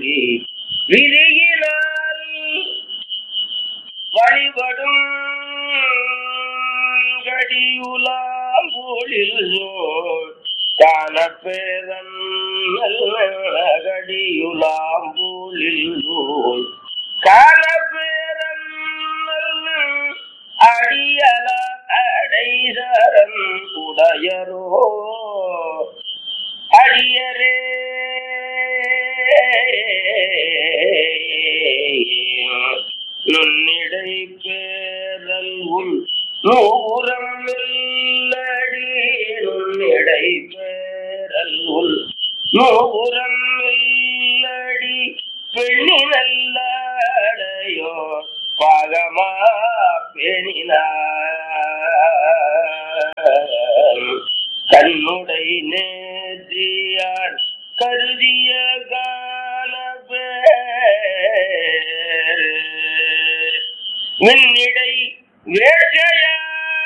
விதியினால் வழிபடும் கடியுலாம் போலில் காணப்பேரன் கடியுலாம் போலில் காணப்பேரன் அடியல அடைசரன் உடையரோ அடியரே நுண்ணிடை பேரல் உள் நூறம் இல்லடி நுண்ணிடை பேரல் உள் நூறம் இல்லடி பெண்ணி நல்லடையோ பாகமா பெணினான் கண்ணுடை நேற்றியான் கருதிய கால மின்னிடை வேட்கையா